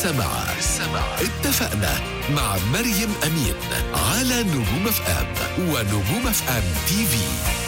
سمع سمع اتفقنا مع مريم أمين على نجوم اف ام ونجوم اف ام تي في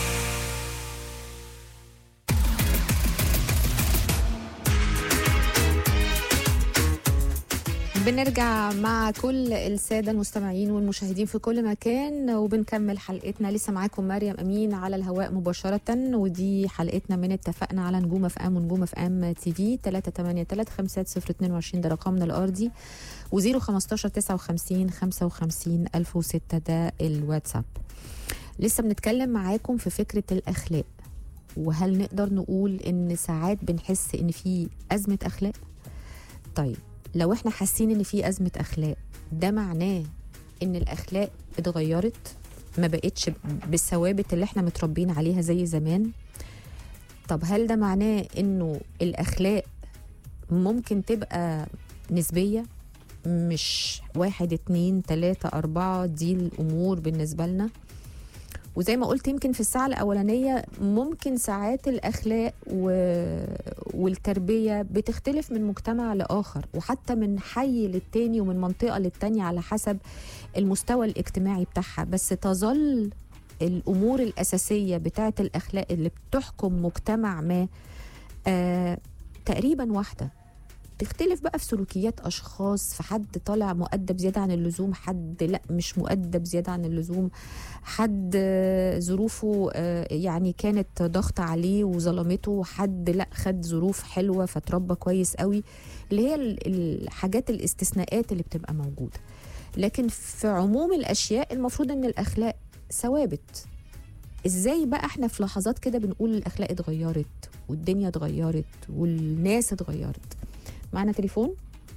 بنرجع مع كل السادة المستمعين والمشاهدين في كل مكان وبنكمل حلقتنا لسه معاكم مريم أمين على الهواء مباشرة ودي حلقتنا من اتفقنا على نجوم اف ام ونجوم اف ام تي في 383 ده رقمنا الأرضي و015 59 55 1006 ده الواتساب لسه بنتكلم معاكم في فكرة الأخلاق وهل نقدر نقول إن ساعات بنحس إن في أزمة أخلاق؟ طيب لو احنا حاسين ان في ازمه اخلاق ده معناه ان الاخلاق اتغيرت ما بقتش بالثوابت اللي احنا متربيين عليها زي زمان طب هل ده معناه انه الاخلاق ممكن تبقى نسبيه مش واحد اتنين تلاتة أربعة دي الأمور بالنسبة لنا وزي ما قلت يمكن في الساعة الأولانية ممكن ساعات الأخلاق و... والتربية بتختلف من مجتمع لآخر وحتى من حي للتاني ومن منطقة للتانية على حسب المستوى الاجتماعي بتاعها بس تظل الأمور الأساسية بتاعة الأخلاق اللي بتحكم مجتمع ما آه تقريبا واحدة تختلف بقى في سلوكيات اشخاص في حد طالع مؤدب زياده عن اللزوم حد لا مش مؤدب زياده عن اللزوم حد ظروفه يعني كانت ضغط عليه وظلمته حد لا خد ظروف حلوه فتربى كويس قوي اللي هي الحاجات الاستثناءات اللي بتبقى موجوده لكن في عموم الاشياء المفروض ان الاخلاق ثوابت ازاي بقى احنا في لحظات كده بنقول الاخلاق اتغيرت والدنيا اتغيرت والناس اتغيرت معانا تليفون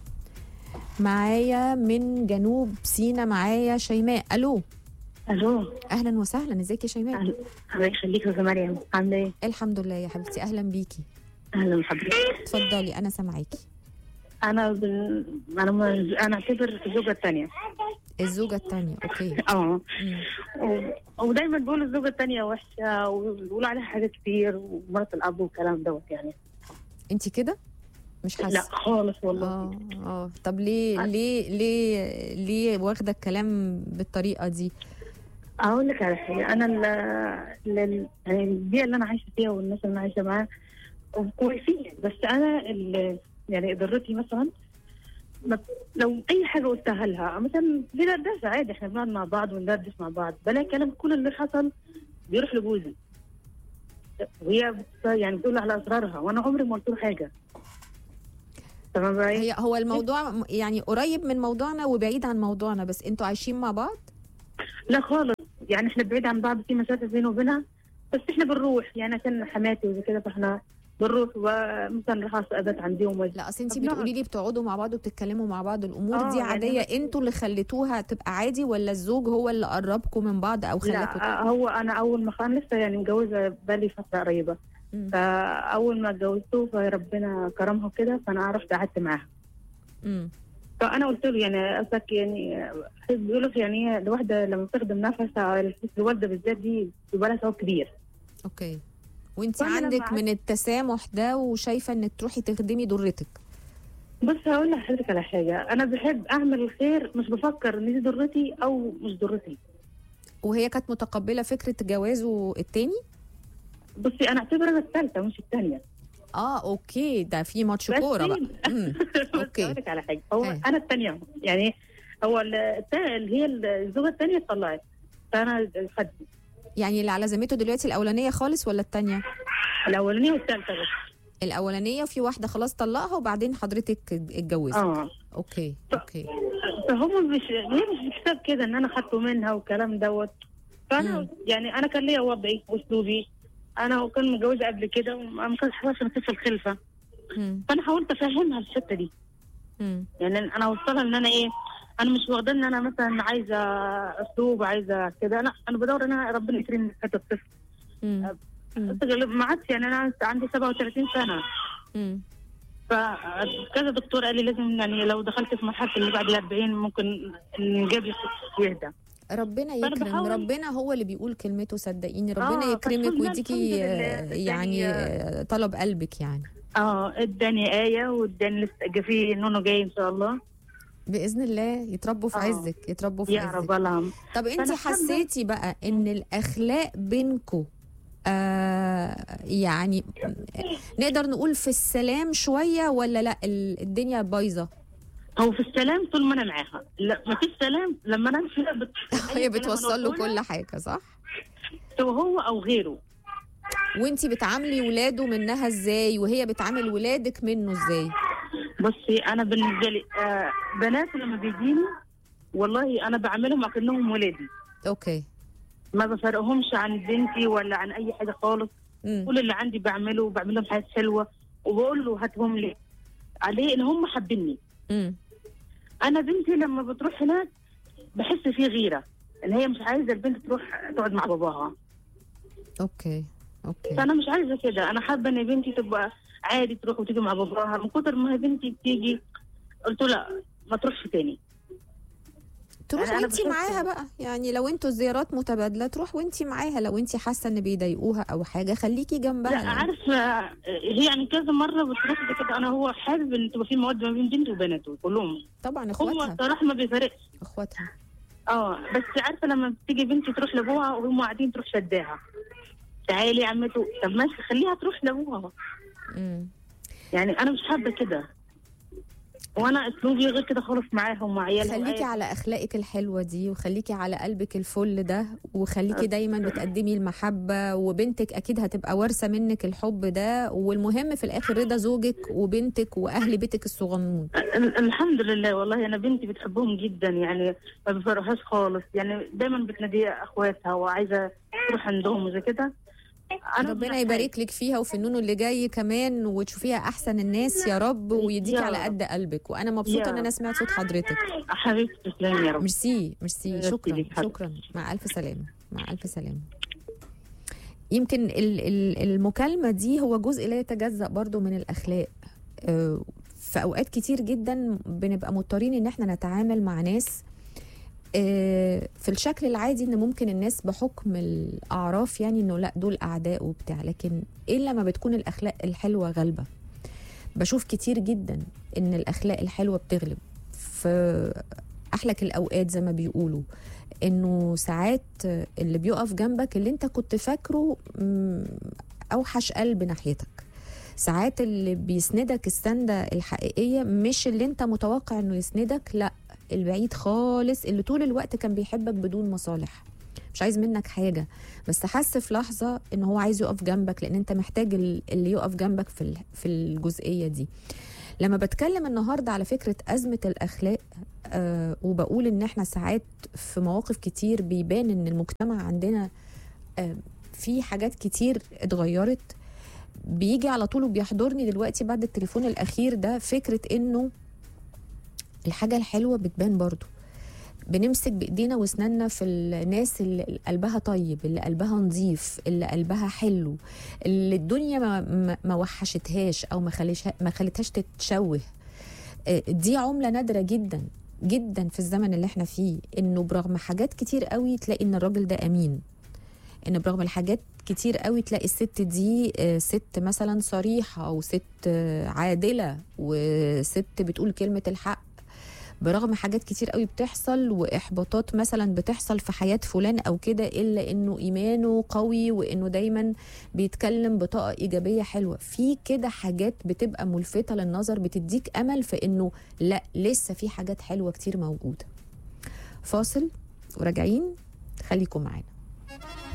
معايا من جنوب سينا معايا شيماء الو الو اهلا وسهلا ازيك يا شيماء الله يخليك يا مريم عامله ايه الحمد لله يا حبيبتي اهلا بيكي اهلا بحضرتك اتفضلي انا سامعاكي انا بن... انا م... انا اعتبر الزوجه الثانيه الزوجه الثانيه اوكي اه مم. و... ودايما بيقولوا الزوجه الثانيه وحشه وبيقولوا عليها حاجات كتير ومرات الاب والكلام دوت يعني انت كده مش حاسه لا خالص والله اه اه طب ليه ليه ليه ليه واخده الكلام بالطريقه دي اقول لك على حاجه انا ال... ال... يعني البيئه اللي انا عايشه فيها والناس اللي انا عايشه معاها كويسين بس انا ال... يعني ضرتي مثلا ما- لو اي حاجه قلتها لها مثلا بندردش عادي احنا بنقعد مع بعض وندردش مع بعض بلاقي كلام كل اللي حصل بيروح لجوزي وهي بت- يعني بتقول على اسرارها وانا عمري ما قلت له حاجه تمام بقى إيه؟ هي هو الموضوع م- يعني قريب من موضوعنا وبعيد عن موضوعنا بس انتوا عايشين مع بعض لا خالص يعني احنا بعيد عن بعض في مسافه بيني وبينها بس احنا بنروح يعني عشان حماتي وزي كده فاحنا بنروح ومثلا نروح ابات عندي وما لا اصل انت طب نقعد. بتقولي لي بتقعدوا مع بعض وبتتكلموا مع بعض الامور آه، دي يعني عاديه بس- انتوا اللي خليتوها تبقى عادي ولا الزوج هو اللي قربكم من بعض او خلاكم لا هو انا اول ما كان لسه يعني متجوزه بقالي فتره قريبه مم. فاول ما اتجوزته فربنا كرمها وكده فانا رحت قعدت معاها مم. فانا قلت له يعني قصدك يعني بيقولوا يعني هي الواحده لما بتخدم نفسها الوالده بالذات دي بيبقى لها ثواب كبير اوكي وانت وأنا لما عندك قعدت- من التسامح ده وشايفه انك تروحي تخدمي ضرتك بص هقول لحضرتك على حاجه انا بحب اعمل الخير مش بفكر ان دي ضرتي او مش ضرتي وهي كانت متقبله فكره جوازه التاني بصي انا اعتبر الثالثه مش الثانيه اه اوكي ده في ماتش بس كوره بقى في- مم. بس أوكي. هقول لك على حاجه هو هاي. انا الثانيه يعني هو التا- اللي هي الزوجه الثانيه اتطلقت فانا خدت يعني اللي على ذمته دلوقتي الاولانيه خالص ولا التانيه الاولانيه والثالثه بس الاولانيه وفي واحده خلاص طلقها وبعدين حضرتك اتجوزت اه اوكي ف- اوكي فهم مش هي مش بحساب كده ان انا خدته منها والكلام دوت فانا مم. يعني انا كان ليا وضعي واسلوبي انا كان متجوزه قبل كده وما كانش حصلش نصيب الخلفه مم. فانا حاولت افهمها الحته دي مم. يعني انا اوصلها ان انا ايه انا مش واخده ان انا مثلا عايزه اسلوب عايزه كده لا انا بدور ان انا ربنا يكرمني في حته الطفل مم. مم. ما عادش يعني انا عندي 37 سنه مم. فكذا دكتور قال لي لازم يعني لو دخلت في مرحله اللي بعد ال 40 ممكن نجيب لي يهدى ربنا فأنا يكرم بحاول- ربنا هو اللي بيقول كلمته صدقيني ربنا آه، يكرمك فالحمد لله، ويديكي الحمد لله. آه، يعني يعني، آه، طلب قلبك يعني اه اداني ايه واداني لسه في نونو جاي ان شاء الله باذن الله يتربوا في آه. عزك يتربوا في يا عزك رب اللهم طب انت فأنا حابة- حسيتي بقى ان الاخلاق بينكو آه يعني نقدر نقول في السلام شويه ولا لا ال- الدنيا بايظه هو في السلام طول ما انا معاها لا ما فيش سلام لما انا امشي لا بت... هي بتوصل له كل حاجه صح سواء هو او غيره وانت بتعاملي ولاده منها ازاي وهي بتعامل ولادك منه ازاي بصي انا بالنسبه لي آه بناتي لما بيجيني والله انا بعملهم اكنهم ولادي اوكي ما بفرقهمش عن بنتي ولا عن اي حاجه خالص امم كل اللي عندي بعمله وبعمل لهم حاجات حلوه وبقول له هاتهم لي عليه ان هم حابيني امم انا بنتي لما بتروح هناك بحس في غيره ان هي مش عايزه البنت تروح تقعد مع باباها اوكي اوكي فانا مش عايزه كده انا حابه ان بنتي تبقى عادي تروح وتيجي مع باباها من كتر ما هي بنتي بتيجي قلت له لا ما تروحش تاني تروح أنا وانت بحس- معاها بقى يعني لو انتوا الزيارات متبادله تروح وانت معاها لو انت حاسه ان بيضايقوها او حاجه خليكي جنبها لا يعني. عارفه هي يعني كذا مره بتروح زي كده انا هو حابب ان تبقى في مواد ما بين بنتي وبناته كلهم طبعا هو اخواتها الصراحه ما بيفرقش اخواتها اه بس عارفه لما بتيجي بنتي تروح لابوها وهم قاعدين تروح شداها تعالي يا عمته طب ماشي خليها تروح لابوها امم يعني انا مش حابه كده وانا اسلوبي غير كده خالص معاها ومع عيالها خليكي وعيال- على اخلاقك الحلوه دي وخليكي على قلبك الفل ده وخليكي دايما بتقدمي المحبه وبنتك اكيد هتبقى وارثه منك الحب ده والمهم في الاخر رضا زوجك وبنتك واهل بيتك الصغنون ال- الحمد لله والله انا بنتي بتحبهم جدا يعني ما بيفرقهاش خالص يعني دايما بتنادي اخواتها وعايزه تروح عندهم وزي كده أنا ربنا مش يبارك لك فيها وفي النونو اللي جاي كمان وتشوفيها احسن الناس يا رب ويديكي يا على رب. قد قلبك وانا مبسوطه يا ان انا رب. سمعت صوت حضرتك حبيبتي تسلمي يا رب ميرسي ميرسي ميرسي شكرا ليك حبيبتي. شكرا مع الف سلامه مع الف سلامه يمكن ال- ال- المكالمه دي هو جزء لا يتجزا برضو من الاخلاق آه، في اوقات كتير جدا بنبقى مضطرين ان احنا نتعامل مع ناس آه، في الشكل العادي ان ممكن الناس بحكم الاعراف يعني انه لا دول اعداء وبتاع لكن الا ما بتكون الاخلاق الحلوه غالبه بشوف كتير جدا ان الاخلاق الحلوه بتغلب في احلك الاوقات زي ما بيقولوا انه ساعات اللي بيقف جنبك اللي انت كنت فاكره مم، اوحش قلب ناحيتك ساعات اللي بيسندك السنده الحقيقيه مش اللي انت متوقع انه يسندك لا البعيد خالص اللي طول الوقت كان بيحبك بدون مصالح مش عايز منك حاجه بس حس في لحظه ان هو عايز يقف جنبك لان انت محتاج ال- اللي يقف جنبك في ال- في الجزئيه دي لما بتكلم النهارده على فكره ازمه الاخلاق آه وبقول ان احنا ساعات في مواقف كتير بيبان ان المجتمع عندنا آه في حاجات كتير اتغيرت بيجي على طول وبيحضرني دلوقتي بعد التليفون الاخير ده فكره انه الحاجه الحلوه بتبان برضو بنمسك بايدينا واسناننا في الناس اللي قلبها طيب اللي قلبها نظيف اللي قلبها حلو اللي الدنيا ما, ما, ما وحشتهاش او ما خليش ما خلتهاش تتشوه آه، دي عمله نادره جدا جدا في الزمن اللي احنا فيه انه برغم حاجات كتير قوي تلاقي ان الراجل ده امين ان برغم الحاجات كتير قوي تلاقي الست دي آه، ست مثلا صريحه وست آه، عادله وست بتقول كلمه الحق برغم حاجات كتير قوي بتحصل واحباطات مثلا بتحصل في حياه فلان او كده الا انه ايمانه قوي وانه دايما بيتكلم بطاقه ايجابيه حلوه في كده حاجات بتبقى ملفته للنظر بتديك امل في انه لا لسه في حاجات حلوه كتير موجوده فاصل وراجعين خليكم معانا